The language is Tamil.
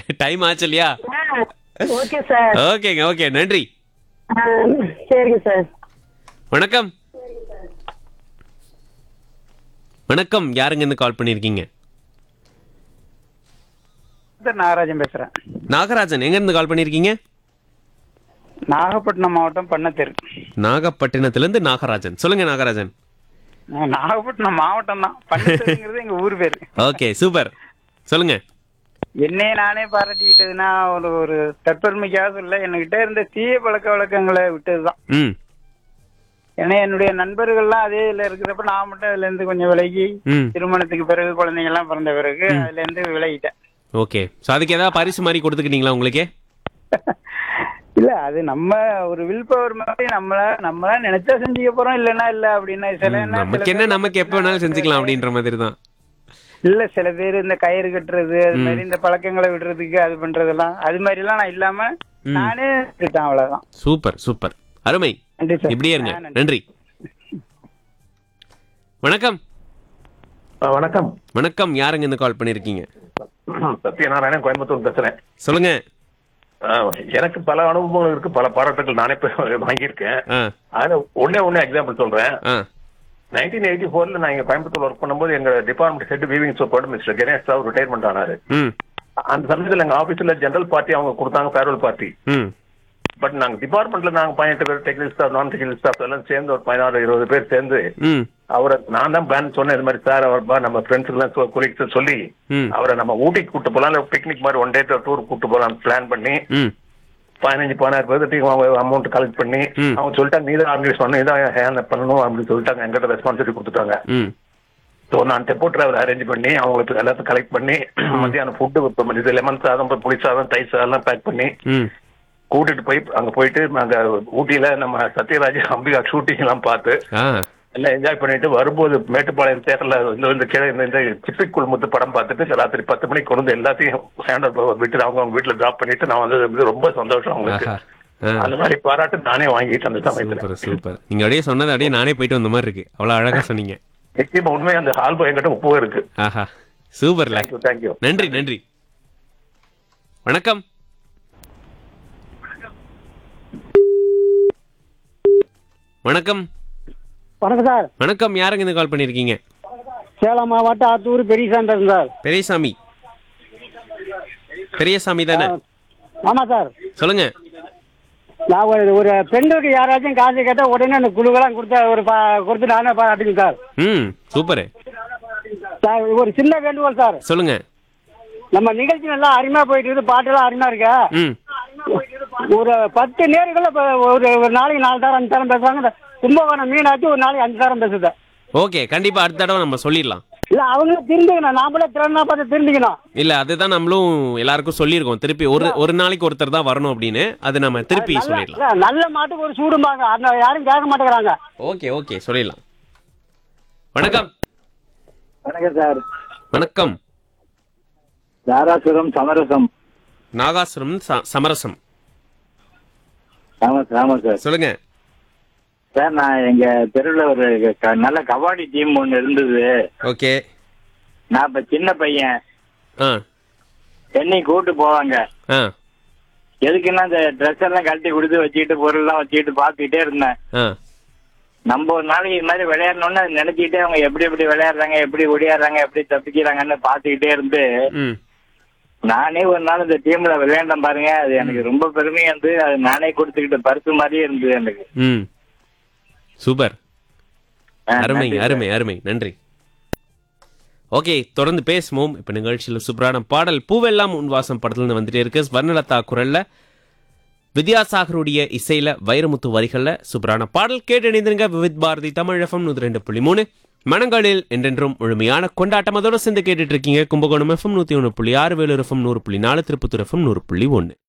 டைம் ஆச்சு இல்லையா ஓகே சார் ஓகேங்க ஓகே நன்றி ஆ, சரிங்க சார் வணக்கம் வணக்கம் யாருங்க இருந்து கால் பண்ணிருக்கீங்க சார் நாகராஜன் பேசுறேன் நாகராஜன் எங்க இருந்து கால் பண்ணிருக்கீங்க நாகப்பட்டினம் மாவட்டம் பண்ணத்தெரு நாகப்பட்டினத்துல இருந்து நாகராஜன் சொல்லுங்க நாகராஜன் நான் நாகப்பட்டினம் மாவட்டம் தான் பண்ணத்தெருங்கிறது எங்க ஊர் பேரு ஓகே சூப்பர் சொல்லுங்க என்னையே நானே பாராட்டிக்கிட்டதுன்னா ஒரு ஒரு தற்பெருமைக்காக சொல்ல என்கிட்ட இருந்த தீய பழக்க வழக்கங்களை விட்டதுதான் ம் ஏன்னா என்னுடைய நண்பர்கள்லாம் அதே இதுல இருக்கிறப்ப நான் மட்டும் அதுல இருந்து கொஞ்சம் விலகி ம் திருமணத்துக்கு பிறகு குழந்தைங்க எல்லாம் பிறந்த பிறகு அதுல இருந்து விலகிட்டேன் ஓகே ஸோ அதுக்கு ஏதாவது பரிசு மாதிரி கொடுத்துக்கிட்டீங்களா உங்களுக்கே இல்ல அது நம்ம ஒரு வில் பவர் மாதிரி நம்மள நம்மளா நினைச்சா செஞ்சுக்க போறோம் இல்லன்னா இல்ல அப்படின்னா சில ம், என்ன நமக்கு என்ன நமக்கு எப்போ வேணாலும் செஞ்சுக்கலாம் அப்படின்ற மாதிரி தான் இல்ல சில பேர் இந்த கயிறு கட்டுறது அது மாதிரி இந்த பழக்கங்களை விடுறதுக்கு அது பண்றதெல்லாம் அது மாதிரி எல்லாம் நான் இல்லாம நானே விட்டுட்டேன் அவ்வளவுதான் சூப்பர் சூப்பர் அருமை நன்றி சார் இப்படியே இருங்க ஆ, நன்றி. நன்றி வணக்கம் ஆ, வணக்கம் வணக்கம் யாருங்க இருந்து கால் பண்ணிருக்கீங்க சத்யநாராயணன் கோயம்புத்தூர் பேசுறேன் சொல்லுங்க ஆ, எனக்கு பல அனுபவங்கள் இருக்கு பல பாராட்டுகள் நானே போய் வாங்கியிருக்கேன் ஆ அதுல ஒண்ணே ஒண்ணு எக்ஸாம்பிள் சொல்றேன் ஆ நைன்டீன் எயிட்டி ஃபோர்ல நான் இங்க கோயம்புத்தூர் ஒர்க் பண்ணும்போது எங்க டிபார்ட்மெண்ட் ஹெட் வீவிங் சோப்போடு மிஸ்டர் கணேஷ் ராவ் ரிட்டையர்மெண்ட் ஆனாரு ம் அந்த சமயத்துல எங்க ஆபீஸ்ல ஜெனரல் பார்ட்டி அவங்க கொடுத்தாங்க ஃபேர்வெல் பார்ட்டி ம் பட் நாங்க டிபார்ட்மெண்ட்ல நாங்க பதினெட்டு பேர் டெக்னிக்கல் ஸ்டாஃப் நான் டெக்னிக்கல் ஸ்டாஃப் எல்லாம் சேர்ந்து ஒரு பதினாறு இருபது பேர் சேர்ந்து ம் அவரை நான் தான் பிளான் சொன்னேன் இது மாதிரி சார் அவர் நம்ம ஃப்ரெண்ட்ஸ் எல்லாம் கொலீக்ஸ் சொல்லி ம் அவரை நம்ம ஊட்டிக்கு கூட்டு போலாம் இல்ல பிக்னிக் மாதிரி ஒன் டே டூர் கூட்டு போலாம் பிளான் பண்ணி ம் பதினஞ்சு பதினாறு பேர்த்துக்கு அவங்க அமௌண்ட் கலெக்ட் பண்ணி ம். அவங்க சொல்லிட்டாங்க நீதான் ஆர்கனைஸ் பண்ணணும் இதான் ஹேண்ட் பண்ணணும் அப்படின்னு சொல்லிட்டாங்க எங்கிட்ட ரெஸ்பான்சிபிலிட்டி கொடுத்துட்டாங்க ம் ஸோ நான் டெப்போ டிராவல் அரேஞ்ச் பண்ணி அவங்களுக்கு எல்லாத்தையும் கலெக்ட் பண்ணி மத்தியானம் ஃபுட்டு இது லெமன் சாதம் அப்புறம் புளி சாதம் தயிர் சாதம் எல்லாம் பேக் பண்ணி ம் கூட்டிட்டு போய் அங்க போயிட்டு நாங்க ஊட்டியில நம்ம சத்யராஜ் அம்பிகா ஷூட்டிங் எல்லாம் பார்த்து ஆ எல்லாம் என்ஜாய் பண்ணிட்டு வரும்போது மேட்டுப்பாளையம் தேட்டர்ல இந்த இந்த கீழே இந்த இந்த சிப்பிக் குழுமத்து படம் பார்த்துட்டு ராத்திரி பத்து மணிக்கு கொண்டு வந்து எல்லாத்தையும் ஹேண்ட் விட்டு அவங்க அவங்க வீட்டுல டிராப் பண்ணிட்டு நான் வந்து இது ரொம்ப சந்தோஷம் அவங்களுக்கு ஆஹா ஆ அந்த மாதிரி பாராட்டு நானே வாங்கிட்டேன் அந்த சமயத்துல சூப்பர் சூப்பர் நீங்க அப்படியே சொன்னது அப்படியே நானே போயிட்டு வந்த மாதிரி இருக்கு அவ்வளவு அழகா சொன்னீங்க நிச்சயமா உண்மையா அந்த ஆல்பம் என்கிட்ட உப்பு இருக்கு ஆஹா சூப்பர்ல தேங்க்யூ தேங்க்யூ நன்றி நன்றி வணக்கம் வணக்கம் வணக்கம் சார் வணக்கம் யாருங்க இருந்து கால் பண்ணிருக்கீங்க சேலம் மாவட்டம் ஆத்தூர் பெரியசாமி பேசுறேன் சார் பெரியசாமி பெரியசாமி தானே ஆமா சார் சொல்லுங்க நான் ஒரு ஒரு பெண்களுக்கு யாராச்சும் காசு கேட்டா உடனே அந்த குழுவெல்லாம் கொடுத்த ஒரு பா- கொடுத்து நானே பாராட்டுங்க சார் ம் சூப்பரு சார் ஒரு சின்ன வேண்டுகோள் சார் சொல்லுங்க நம்ம நிகழ்ச்சி நல்லா அருமையா போயிட்டு இருக்குது பாட்டெல்லாம் அருமையா இருக்கா ம் ஒரு பத்து நேரங்கள்ல இப்ப ஒரு ஒரு நாளைக்கு நாலு தரம் அஞ்சு தரம் பேசுறாங்க இந்த கும்பகோணம் மீனாட்சி ஒரு நாளைக்கு அஞ்சு தரம் பேசுது ஓகே கண்டிப்பா அடுத்த தடவை நம்ம சொல்லிடலாம் இல்ல அவங்களும் திருந்திக்கணும் நாமளே திறனா பார்த்து திருந்திக்கணும் இல்ல அதுதான் நம்மளும் எல்லாருக்கும் சொல்லியிருக்கோம் திருப்பி ஒரு ஒரு நாளைக்கு ஒருத்தர் தான் வரணும் அப்படின்னு அது நம்ம திருப்பி சொல்லிடலாம் இல்ல, நல்ல மாட்டுக்கு ஒரு சூடும்பாங்க அந்த யாரும் கேட்க மாட்டேங்கிறாங்க ஓகே ஓகே சொல்லிடலாம் வணக்கம் வணக்கம் சார் வணக்கம் தாராசுரம் சமரசம் நாகாசுரம் ச- சமரசம் ஆமா சார் ஆமா சார் சொல்லுங்க சார் நான் எங்க தெருவில் ஒரு க- நல்ல கபாடி டீம் ஒன்று இருந்தது ஓகே நான் இப்ப சின்ன பையன் ஆ என்னை கூட்டு போவாங்க ஆ எதுக்குன்னா இந்த ட்ரெஸ் எல்லாம் கழட்டி கொடுத்து வச்சுக்கிட்டு பொருள்லாம் வச்சுக்கிட்டு பார்த்துக்கிட்டே இருந்தேன் ஆ நம்ம ஒரு நாளைக்கு இது மாதிரி விளையாடணும்னு அதை நினைச்சிக்கிட்டே அவங்க எப்படி எப்படி விளையாடுறாங்க எப்படி ஒடியாடுறாங்க எப்படி தப்பிக்கிறாங்கன்னு பார்த்துக்கிட்டே இருந்து ம் நானே ஒரு நாள் இந்த டீம்ல விளையாண்டேன் பாருங்க அது எனக்கு ரொம்ப பெருமையா இருந்து அது நானே கொடுத்துக்கிட்ட பரிசு மாதிரியே இருந்தது எனக்கு ம் சூப்பர் ஆ, அருமை நன்றி சார். அருமை அருமை நன்றி ஓகே தொடர்ந்து பேசுவோம் இப்ப நிகழ்ச்சியில் சூப்பரான பாடல் பூவெல்லாம் உன் வாசம் படத்துல இருந்து வந்துட்டே இருக்கு ஸ்வர்ணலதா குரல்ல வித்யாசாகருடைய இசையில வைரமுத்து வரிகள்ல சூப்பரான பாடல் கேட்டு இணைந்திருங்க விவித் பாரதி தமிழ் எஃப்எம் நூத்தி ரெண்டு புள்ளி மூணு மனங்களில் என்றென்றும் முழுமையான கொண்டாட்டம் அதோட சேர்ந்து கேட்டுட்டு இருக்கீங்க கும்பகோணம் எஃப்எம் நூத்தி ஒன்று புள்ளி ஆறு வேலூர் எஃப்எம் நூறு புள்ளி நாலு திருப்பத்தூர் எஃப்எம் நூறு புள்ளி ஒன்று